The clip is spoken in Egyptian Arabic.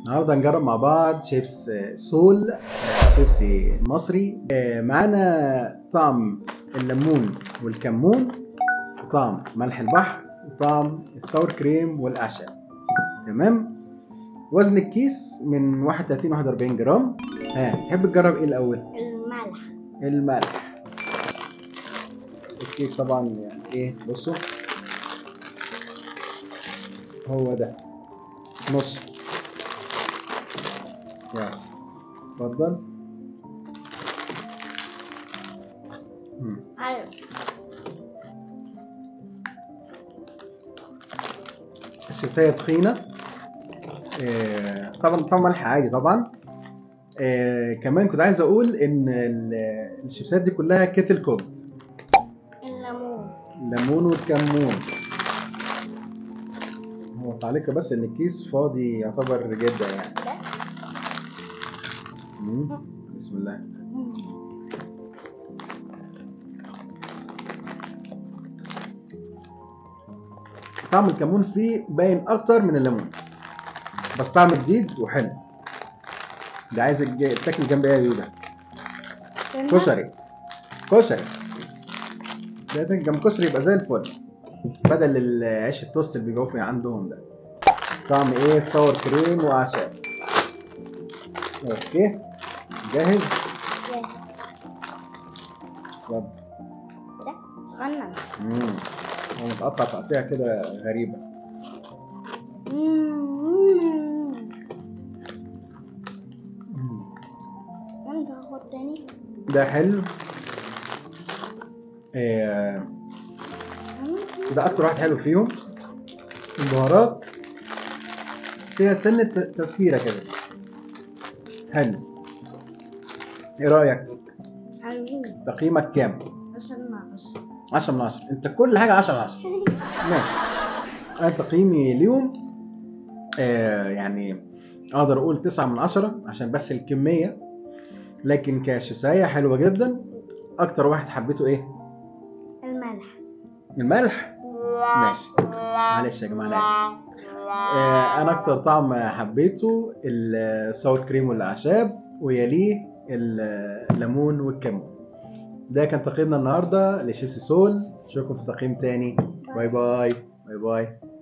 النهارده هنجرب مع بعض شيبس سول شيبسي مصري آه، معانا طعم الليمون والكمون وطعم ملح البحر وطعم الساور كريم والاعشاب تمام وزن الكيس من 31 41 جرام ها تحب تجرب ايه الاول الملح الملح الكيس طبعا يعني ايه بصوا هو ده نص يلا اتفضل مم. ايوه الشمسية تخينة آه، طبعا طبعا ملح عادي طبعا آه، كمان كنت عايز اقول ان ال- الشيبسات دي كلها كيتل كود الليمون الليمون والكمون هو تعليق بس ان الكيس فاضي يعتبر جدا يعني ده مم. بسم الله طعم الكمون فيه باين اكتر من الليمون بس طعم جديد وحلو ده عايز الج- تاكل جنب ايه يا يودا كشري كشري ده تاكل جنب كشري يبقى زي الفل بدل العيش التوست اللي بيبقوا في عندهم ده طعم ايه ساور كريم واعشاب اوكي جاهز اتفضل ده صغنن امم هو متقطع تقطيع كده غريبه مم. مم. انت هاخد تاني ده حلو آه، مم. ده اكتر واحد حلو فيهم البهارات فيها سنة تسكيرة كده حلو ايه رأيك حلوين تقييمك كام عشان ناقص 10 من 10 انت كل حاجة 10 من 10 ماشي انا تقييمي اليوم آه يعني اقدر اقول 9 من 10 عشان بس الكمية لكن كشفاية حلوة جدا اكتر واحد حبيته ايه الملح الملح ماشي معلش يا جماعه انا اسف آه، انا اكتر طعم حبيته الساور كريم والاعشاب ويليه الليمون والكمون ده كان تقييمنا النهارده لشيبسي سول اشوفكم في تقييم تاني باي باي باي باي